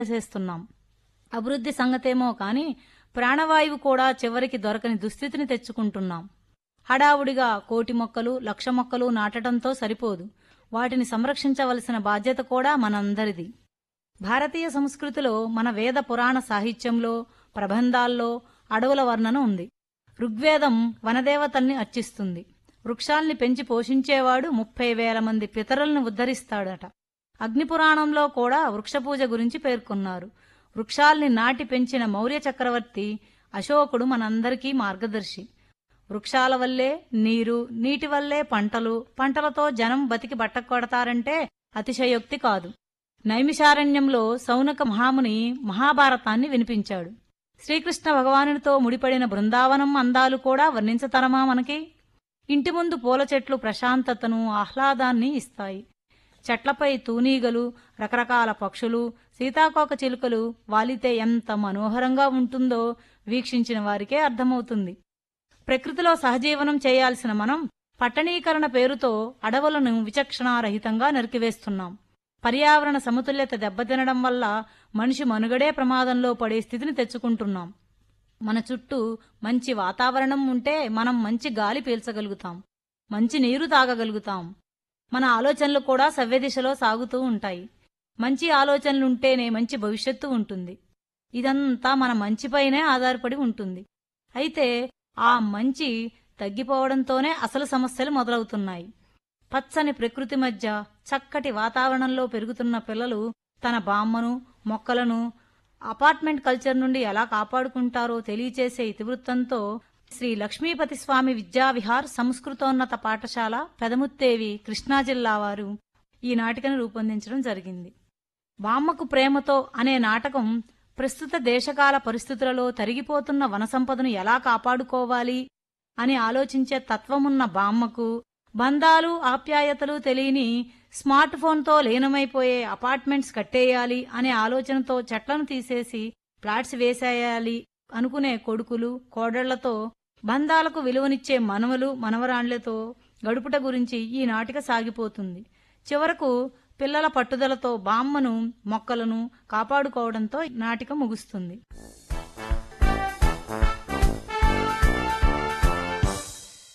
చేస్తున్నాం అభివృద్ధి సంగతేమో కాని ప్రాణవాయువు కూడా చివరికి దొరకని దుస్థితిని తెచ్చుకుంటున్నాం హడావుడిగా కోటి మొక్కలు లక్ష మొక్కలు నాటడంతో సరిపోదు వాటిని సంరక్షించవలసిన బాధ్యత కూడా మనందరిది భారతీయ సంస్కృతిలో మన వేద పురాణ సాహిత్యంలో ప్రబంధాల్లో అడవుల వర్ణన ఉంది ఋగ్వేదం వనదేవతల్ని అర్చిస్తుంది వృక్షాల్ని పెంచి పోషించేవాడు ముప్పై వేల మంది పితరుల్ని ఉద్ధరిస్తాడట అగ్నిపురాణంలో కూడా వృక్షపూజ గురించి పేర్కొన్నారు వృక్షాల్ని నాటి పెంచిన మౌర్య చక్రవర్తి అశోకుడు మనందరికీ మార్గదర్శి వృక్షాల వల్లే నీరు నీటి వల్లే పంటలు పంటలతో జనం బతికి బట్టకొడతారంటే అతిశయోక్తి కాదు నైమిషారణ్యంలో సౌనక మహాముని మహాభారతాన్ని వినిపించాడు శ్రీకృష్ణ భగవానునితో ముడిపడిన బృందావనం అందాలు కూడా వర్ణించతరమా మనకి ఇంటి ముందు పూల చెట్లు ప్రశాంతతను ఆహ్లాదాన్ని ఇస్తాయి చెట్లపై తూనీగలు రకరకాల పక్షులు సీతాకోక చిలుకలు వాలితే ఎంత మనోహరంగా ఉంటుందో వీక్షించిన వారికే అర్థమవుతుంది ప్రకృతిలో సహజీవనం చేయాల్సిన మనం పట్టణీకరణ పేరుతో అడవులను విచక్షణారహితంగా నరికివేస్తున్నాం పర్యావరణ సమతుల్యత దెబ్బతినడం వల్ల మనిషి మనుగడే ప్రమాదంలో పడే స్థితిని తెచ్చుకుంటున్నాం మన చుట్టూ మంచి వాతావరణం ఉంటే మనం మంచి గాలి పీల్చగలుగుతాం మంచి నీరు తాగగలుగుతాం మన ఆలోచనలు కూడా సవ్య దిశలో సాగుతూ ఉంటాయి మంచి ఆలోచనలుంటేనే మంచి భవిష్యత్తు ఉంటుంది ఇదంతా మన మంచిపైనే ఆధారపడి ఉంటుంది అయితే ఆ మంచి తగ్గిపోవడంతోనే అసలు సమస్యలు మొదలవుతున్నాయి పచ్చని ప్రకృతి మధ్య చక్కటి వాతావరణంలో పెరుగుతున్న పిల్లలు తన బామ్మను మొక్కలను అపార్ట్మెంట్ కల్చర్ నుండి ఎలా కాపాడుకుంటారో తెలియచేసే ఇతివృత్తంతో శ్రీ లక్ష్మీపతి స్వామి విద్యావిహార్ సంస్కృతోన్నత పాఠశాల పెదముత్తేవి కృష్ణా జిల్లా వారు ఈ నాటికను రూపొందించడం జరిగింది బామ్మకు ప్రేమతో అనే నాటకం ప్రస్తుత దేశకాల పరిస్థితులలో తరిగిపోతున్న వనసంపదను ఎలా కాపాడుకోవాలి అని ఆలోచించే తత్వమున్న బామ్మకు బంధాలు ఆప్యాయతలు తెలియని స్మార్ట్ ఫోన్తో లీనమైపోయే అపార్ట్మెంట్స్ కట్టేయాలి అనే ఆలోచనతో చెట్లను తీసేసి ఫ్లాట్స్ వేసేయాలి అనుకునే కొడుకులు కోడళ్లతో బంధాలకు విలువనిచ్చే మనవలు మనవరాండ్లతో గడుపుట గురించి ఈ నాటిక సాగిపోతుంది చివరకు పిల్లల పట్టుదలతో బామ్మను మొక్కలను కాపాడుకోవడంతో నాటిక ముగుస్తుంది